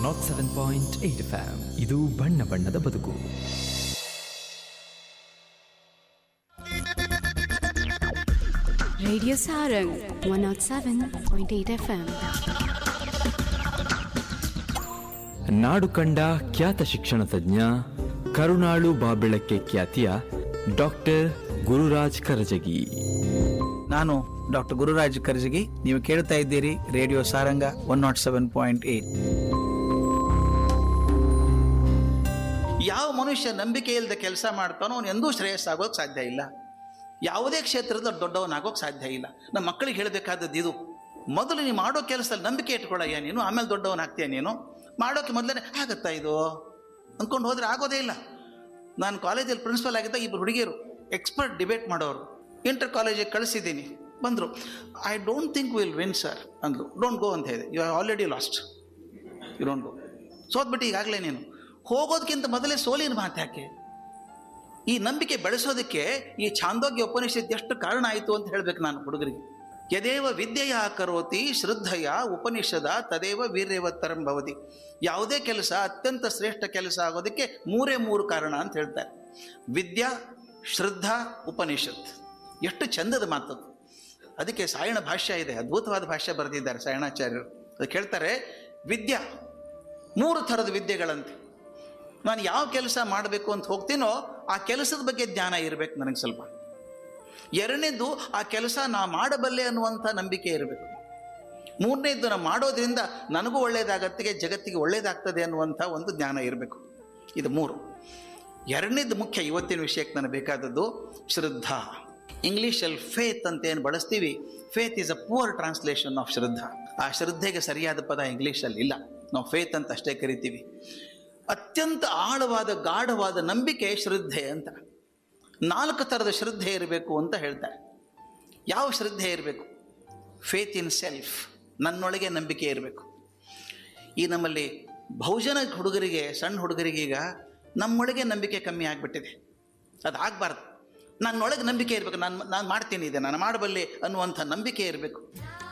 Not seven point eight F M ಇದು ಬಣ್ಣ ಬಣ್ಣದ ಬದುಕು Radio Sarang 107.8 FM. ನಾಡು ಕಂಡ ಖ್ಯಾತ ಶಿಕ್ಷಣ ತಜ್ಞ ಕರುಣಾಳು ಬಾಬೆಳಕ್ಕೆ ಖ್ಯಾತಿಯ ಡಾಕ್ಟರ್ ಗುರುರಾಜ್ ಕರಜಗಿ ನಾನು ಡಾಕ್ಟರ್ ಗುರುರಾಜ್ ಕರ್ಜಗಿ ನೀವು ಕೇಳ್ತಾ ಇದ್ದೀರಿ radio Saranga one naught seven point eight ಯಾವ ಮನುಷ್ಯ ನಂಬಿಕೆ ಇಲ್ಲದೆ ಕೆಲಸ ಮಾಡ್ತಾನೋ ಅವನು ಎಂದೂ ಶ್ರೇಯಸ್ಸಾಗೋಕೆ ಸಾಧ್ಯ ಇಲ್ಲ ಯಾವುದೇ ಕ್ಷೇತ್ರದಲ್ಲಿ ದೊಡ್ಡವನಾಗೋಕೆ ಸಾಧ್ಯ ಇಲ್ಲ ನಮ್ಮ ಮಕ್ಕಳಿಗೆ ಹೇಳಬೇಕಾದದ್ದು ಇದು ಮೊದಲು ನೀವು ಮಾಡೋ ಕೆಲಸದಲ್ಲಿ ನಂಬಿಕೆ ಇಟ್ಕೊಳ್ಳಯ್ಯ ನೀನು ಆಮೇಲೆ ದೊಡ್ಡವನಾಗ್ತೀಯ ನೀನು ಮಾಡೋಕೆ ಮೊದಲೇ ಆಗತ್ತಾ ಇದು ಅಂದ್ಕೊಂಡು ಹೋದ್ರೆ ಆಗೋದೇ ಇಲ್ಲ ನಾನು ಕಾಲೇಜಲ್ಲಿ ಪ್ರಿನ್ಸಿಪಲ್ ಆಗಿದ್ದ ಇಬ್ಬರು ಹುಡುಗಿಯರು ಎಕ್ಸ್ಪರ್ಟ್ ಡಿಬೇಟ್ ಮಾಡೋರು ಇಂಟರ್ ಕಾಲೇಜಿಗೆ ಕಳಿಸಿದ್ದೀನಿ ಬಂದರು I don't think will win sir ಅಂದರು ಡೋಂಟ್ ಗೋ ಅಂತ ಹೇಳಿದೆ you are already lost you don't go ಸೋತ್ಬಿಟ್ಟು ಈಗಾಗಲೇ ನೀನು ಹೋಗೋದಕ್ಕಿಂತ ಮೊದಲೇ ಸೋಲಿನ ಮಾತು ಯಾಕೆ ಈ ನಂಬಿಕೆ ಬೆಳೆಸೋದಕ್ಕೆ ಈ ಛಾಂದೋಗ್ಯ ಉಪನಿಷತ್ ಎಷ್ಟು ಕಾರಣ ಆಯಿತು ಅಂತ ಹೇಳ್ಬೇಕು ನಾನು ಹುಡುಗರಿಗೆ ಯದೇವ ವಿದ್ಯೆಯ ಕರೋತಿ ಶ್ರದ್ಧೆಯ ಉಪನಿಷದ ತದೇವ ವೀರ್ಯವತ್ತರಂ ಭವತಿ ಯಾವುದೇ ಕೆಲಸ ಅತ್ಯಂತ ಶ್ರೇಷ್ಠ ಕೆಲಸ ಆಗೋದಕ್ಕೆ ಮೂರೇ ಮೂರು ಕಾರಣ ಅಂತ ಹೇಳ್ತಾರೆ ವಿದ್ಯಾ ಶ್ರದ್ಧಾ ಉಪನಿಷತ್ ಎಷ್ಟು ಚಂದದ ಮಾತದು ಅದಕ್ಕೆ ಸಾಯಣ ಭಾಷ್ಯ ಇದೆ ಅದ್ಭುತವಾದ ಭಾಷ್ಯ ಬರೆದಿದ್ದಾರೆ ಸಾಯಣಾಚಾರ್ಯರು ಅದಕ್ಕೆ ಹೇಳ್ತಾರೆ ವಿದ್ಯಾ ಮೂರು ಥರದ ವಿದ್ಯೆಗಳಂತೆ ನಾನು ಯಾವ ಕೆಲಸ ಮಾಡಬೇಕು ಅಂತ ಹೋಗ್ತೀನೋ ಆ ಕೆಲಸದ ಬಗ್ಗೆ ಜ್ಞಾನ ಇರಬೇಕು ನನಗೆ ಸ್ವಲ್ಪ ಎರಡನೇದು ಆ ಕೆಲಸ ನಾ ಮಾಡಬಲ್ಲೆ ಅನ್ನುವಂಥ ನಂಬಿಕೆ ಇರಬೇಕು ಮೂರನೇದ್ದು ನಾ ಮಾಡೋದ್ರಿಂದ ನನಗೂ ಒಳ್ಳೆಯದಾಗತ್ತಿಗೆ ಜಗತ್ತಿಗೆ ಒಳ್ಳೆಯದಾಗ್ತದೆ ಅನ್ನುವಂಥ ಒಂದು ಜ್ಞಾನ ಇರಬೇಕು ಇದು ಮೂರು ಎರಡನೇದು ಮುಖ್ಯ ಇವತ್ತಿನ ವಿಷಯಕ್ಕೆ ನನಗೆ ಬೇಕಾದದ್ದು ಶ್ರದ್ಧಾ ಇಂಗ್ಲೀಷಲ್ಲಿ ಫೇತ್ ಅಂತ ಏನು ಬಳಸ್ತೀವಿ faith is a poor translation of Shraddha ಆ ಶ್ರದ್ಧೆಗೆ ಸರಿಯಾದ ಪದ ಇಂಗ್ಲೀಷಲ್ಲಿ ಇಲ್ಲ ನಾವು ಫೇತ್ ಅಂತ ಅಷ್ಟೇ ಕರಿತೀವಿ ಅತ್ಯಂತ ಆಳವಾದ ಗಾಢವಾದ ನಂಬಿಕೆ ಶ್ರದ್ಧೆ ಅಂತ ನಾಲ್ಕು ಥರದ ಶ್ರದ್ಧೆ ಇರಬೇಕು ಅಂತ ಹೇಳ್ತಾರೆ ಯಾವ ಶ್ರದ್ಧೆ ಇರಬೇಕು ಫೇತ್ ಇನ್ ಸೆಲ್ಫ್ ನನ್ನೊಳಗೆ ನಂಬಿಕೆ ಇರಬೇಕು ಈ ನಮ್ಮಲ್ಲಿ ಬಹುಜನ ಹುಡುಗರಿಗೆ ಸಣ್ಣ ಹುಡುಗರಿಗೆ ಈಗ ನಮ್ಮೊಳಗೆ ನಂಬಿಕೆ ಕಮ್ಮಿ ಆಗಿಬಿಟ್ಟಿದೆ ಅದು ಆಗಬಾರ್ದು ನನ್ನೊಳಗೆ ನಂಬಿಕೆ ಇರಬೇಕು ನಾನು ನಾನು ಮಾಡ್ತೀನಿ ಇದೆ ನಾನು ಮಾಡಬಲ್ಲೆ ಅನ್ನುವಂಥ ನಂಬಿಕೆ ಇರಬೇಕು